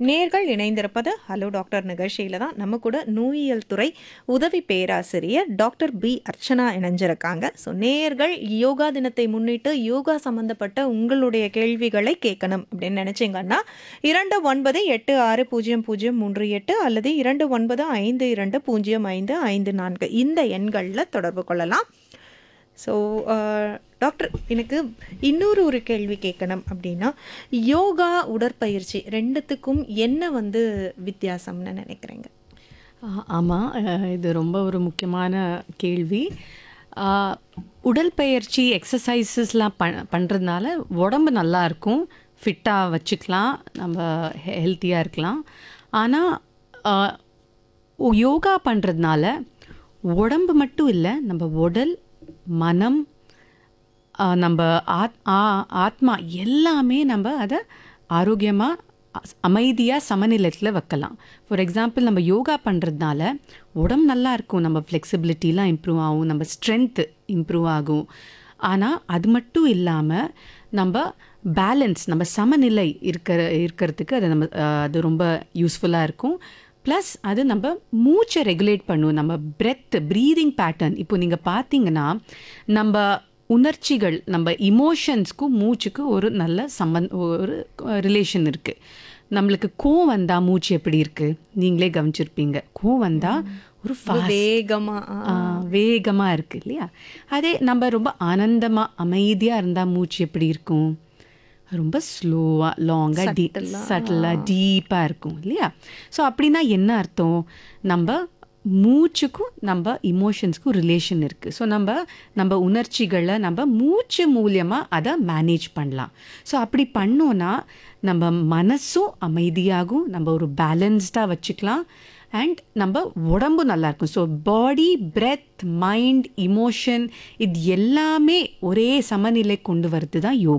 நேர்கள் இணைந்திருப்பது hello doctor நிகழ்ச்சியில தான் நம்ம கூட நோயியல் துறை உதவி பேராசிரியர் டாக்டர் பி அர்ச்சனா இணைஞ்சிருக்காங்க ஸோ நேர்கள் யோகா தினத்தை முன்னிட்டு யோகா சம்பந்தப்பட்ட உங்களுடைய கேள்விகளை கேட்கணும் அப்படின்னு நினைச்சீங்கன்னா இரண்டு ஒன்பது எட்டு ஆறு பூஜ்ஜியம் பூஜ்ஜியம் மூன்று எட்டு அல்லது இரண்டு ஒன்பது ஐந்து இரண்டு பூஜ்ஜியம் ஐந்து ஐந்து நான்கு இந்த எண்களில் தொடர்பு கொள்ளலாம் ஸோ டாக்டர் எனக்கு இன்னொரு ஒரு கேள்வி கேட்கணும் அப்படின்னா யோகா உடற்பயிற்சி ரெண்டுத்துக்கும் என்ன வந்து வித்தியாசம்னு நினைக்கிறீங்க ஆமாம் இது ரொம்ப ஒரு முக்கியமான கேள்வி ஆ, உடற்பயிற்சி எக்ஸசைசஸ்லாம் ப பண்ணுறதுனால உடம்பு நல்லா இருக்கும் ஃபிட்டாக வச்சுக்கலாம் நம்ம ஹெல்த்தியாக இருக்கலாம் ஆனால் யோகா பண்ணுறதுனால உடம்பு மட்டும் இல்லை நம்ம உடல் மனம் ஆ, நம்ம ஆத் ஆ- ஆத்மா எல்லாமே நம்ம அதை ஆரோக்கியமாக அமைதியாக சமநிலையத்தில் வைக்கலாம் ஃபார் எக்ஸாம்பிள் நம்ம யோகா பண்ணுறதுனால உடம்பு நல்லா இருக்கும் நம்ம ஃப்ளெக்சிபிலிட்டிலாம் இம்ப்ரூவ் ஆகும் நம்ம ஸ்ட்ரென்த்து இம்ப்ரூவ் ஆகும் ஆனால் அது மட்டும் இல்லாமல் நம்ம பேலன்ஸ் நம்ம சமநிலை இருக்கிற இருக்கிறதுக்கு அது நம்ம ஆ, அது ரொம்ப யூஸ்ஃபுல்லாக இருக்கும் ப்ளஸ் அது நம்ம மூச்சை ரெகுலேட் பண்ணுவோம் நம்ம பிரெத் ப்ரீதிங் பேட்டர்ன் இப்போ நீங்கள் பார்த்தீங்கன்னா நம்ம உணர்ச்சிகள் நம்ம இமோஷன்ஸ்க்கும் மூச்சுக்கு ஒரு நல்ல சம்பந்த ஒரு ரிலேஷன் இருக்குது நம்மளுக்கு கோவம் வந்தால் மூச்சு எப்படி இருக்குது நீங்களே கவனிச்சிருப்பீங்க கோவம் வந்தால் ஒரு fast வேகமா ஆ, வேகமாக இருக்குது இல்லையா அதே நம்ம ரொம்ப ஆனந்தமாக அமைதியாக இருந்தால் மூச்சு எப்படி இருக்கும் ரொம்ப ஸ்லோவாக லாங்காக டீ சட்டிலாக டீப்பாக இருக்கும் இல்லையா ஸோ அப்படின்னா என்ன அர்த்தம் நம்ம மூச்சுக்கும் நம்ம இமோஷன்ஸ்க்கும் ரிலேஷன் இருக்குது ஸோ நம்ம நம்ம உணர்ச்சிகளை நம்ம மூச்சு மூலியமாக அதை மேனேஜ் பண்ணலாம் ஸோ அப்படி பண்ணோன்னா நம்ம மனசும் அமைதியாகும் நம்ம ஒரு பேலன்ஸ்டாக வச்சுக்கலாம் அண்ட் நம்ம உடம்பும் நல்லா இருக்கும் so body breath mind emotion இது எல்லாமே ஒரே சமநிலை கொண்டு வரது தான் யோகா